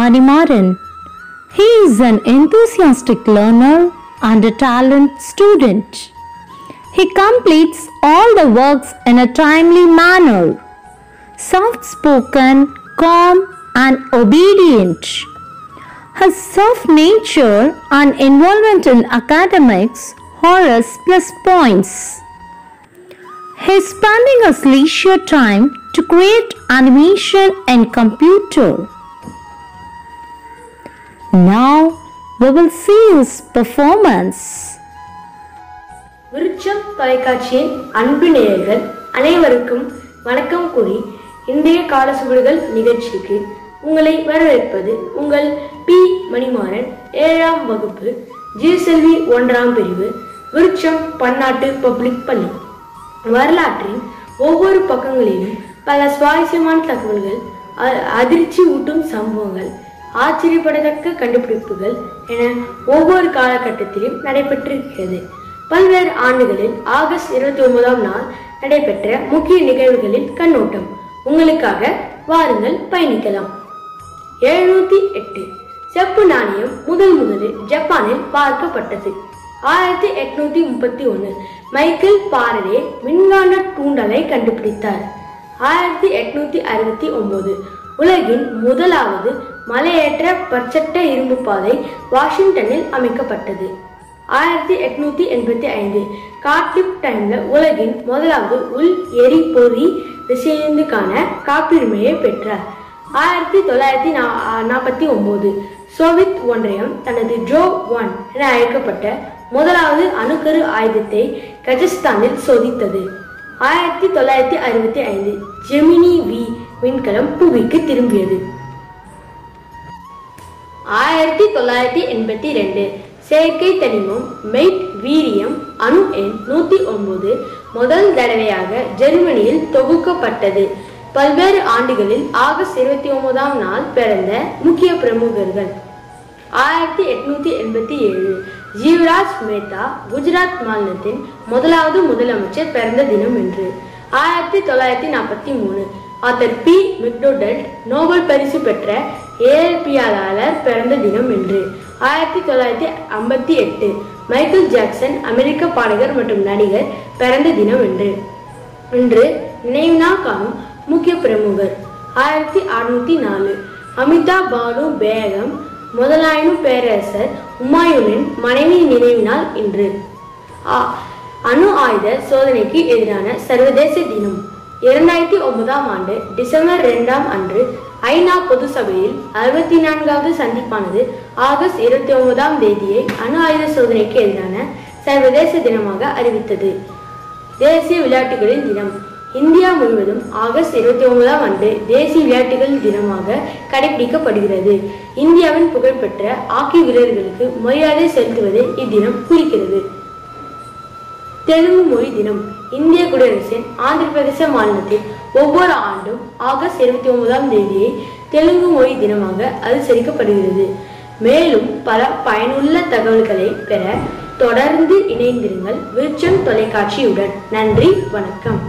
Manimaran. He is an enthusiastic learner and a talent student. He completes all the works in a timely manner. Soft spoken, calm, and obedient. His soft nature and involvement in academics are his plus points. He is spending his leisure time to create animation and computer. Now we will see his performance. விருட்சம் தொலைக்காட்சியின் அன்பு நேயர்கள் அனைவருக்கும் வணக்கம் கூறி இன்றைய காலசுவடுகள் நிகழ்ச்சிக்கு உங்களை வரவேற்பது உங்கள் பி மணிமாறன் ஏழாம் வகுப்பு ஜிஎஸ்எல்வி ஒன்றாம் பிரிவு விருட்சம் பன்னாட்டு பப்ளிக் பள்ளி வரலாற்றின் ஒவ்வொரு பக்கங்களிலும் பல சுவாரஸ்யமான தகவல்கள் அ- அதிர்ச்சி ஊட்டும் சம்பவங்கள் ஆச்சரியப்படத்தக்க கண்டுபிடிப்புகள் என ஒவ்வொரு காலகட்டத்திலும் நடைபெற்றிருக்கிறது பல்வேறு ஆண்டுகளில் ஆகஸ்ட் இருபத்தி ஒன்பதாம் நாள் நடைபெற்ற முக்கிய நிகழ்வுகளில் கண்ணோட்டம் உங்களுக்காக வாருங்கள் பயணிக்கலாம் எழுநூத்தி எட்டு செப்பு நாணயம் முதல் முதலில் ஜப்பானில் பார்க்கப்பட்டது ஆயிரத்தி எட்நூத்தி முப்பத்தி ஒன்று மைக்கேல் பாரடே மின்காந்த தூண்டலை கண்டுபிடித்தார் ஆயிரத்தி எட்நூத்தி அறுபத்தி ஒன்பது உலகின் முதலாவது மலையேற்ற பற்சட்ட இரும்பு பாதை வாஷிங்டனில் அமைக்கப்பட்டது ஆயிரத்தி எட்நூத்தி எண்பத்தி ஐந்து கார்டிப் டைம்ல உலகின் முதலாவது உள் எரிபொறி விஷயத்துக்கான காப்புரிமையை பெற்றார் ஆயிரத்தி தொள்ளாயிரத்தி நாற்பத்தி ஒன்பது சோவியத் ஒன்றியம் தனது ஜோ ஒன் என அழைக்கப்பட்ட முதலாவது அணுக்கரு ஆயுதத்தை கஜஸ்தானில் சோதித்தது ஆயிரத்தி தொள்ளாயிரத்தி அறுபத்தி ஐந்து ஜெமினி வி விண்கலம் புவிக்கு திரும்பியது ஆயிரத்தி தொள்ளாயிரத்தி எண்பத்தி ரெண்டு செயற்கை தனிமம் மெய்ட் வீரியம் அணு எண் நூத்தி ஒன்பது முதல் தடவையாக ஜெர்மனியில் தொகுக்கப்பட்டது பல்வேறு ஆண்டுகளில் ஆகஸ்ட் இருபத்தி ஒன்பதாம் நாள் பிறந்த முக்கிய பிரமுகர்கள் ஆயிரத்தி எட்நூத்தி எண்பத்தி ஏழு ஜீவராஜ் மேத்தா குஜராத் மாநிலத்தின் முதலாவது முதலமைச்சர் பிறந்த தினம் என்று ஆயிரத்தி தொள்ளாயிரத்தி நாற்பத்தி மூணு ஆத்தர் பி மெக்டோடல்ட் நோபல் பரிசு பெற்ற இயற்பியலாளர் பிறந்த தினம் என்று ஆயிரத்தி தொள்ளாயிரத்தி ஐம்பத்தி எட்டு மைக்கேல் ஜாக்சன் அமெரிக்க பாடகர் மற்றும் நடிகர் பிறந்த தினம் என்று இன்று நினைவு நாள் காணும் முக்கிய பிரமுகர் ஆயிரத்தி அறுநூத்தி நாலு அமிதாப் பானு பேகம் முதலாயினு பேரரசர் உமாயூனின் மனைவி நினைவு நாள் இன்று ஆ- அணு ஆயுத சோதனைக்கு எதிரான சர்வதேச தினம் இரண்டாயிரத்தி ஒன்பதாம் ஆண்டு டிசம்பர் இரண்டாம் அன்று ஐநா பொது சபையில் அறுபத்தி நான்காவது சந்திப்பானது ஆகஸ்ட் இருபத்தி ஒன்பதாம் தேதியை அணு ஆயுத சோதனைக்கு எதிரான சர்வதேச தினமாக அறிவித்தது தேசிய விளையாட்டுகளின் தினம் இந்தியா முழுவதும் ஆகஸ்ட் இருபத்தி ஒன்பதாம் ஆண்டு தேசிய விளையாட்டுகள் தினமாக கடைபிடிக்கப்படுகிறது இந்தியாவின் புகழ்பெற்ற ஹாக்கி வீரர்களுக்கு மரியாதை செலுத்துவதை இத்தினம் குறிக்கிறது தெலுங்கு மொழி தினம் இந்திய குடியரசின் ஆந்திர பிரதேச மாநிலத்தில் ஒவ்வொரு ஆண்டும் ஆகஸ்ட் இருபத்தி ஒன்பதாம் தேதியை தெலுங்கு மொழி தினமாக அனுசரிக்கப்படுகிறது மேலும் பல பயனுள்ள தகவல்களை பெற தொடர்ந்து இணைந்திருங்கள் விருச்சம் தொலைக்காட்சியுடன் நன்றி வணக்கம்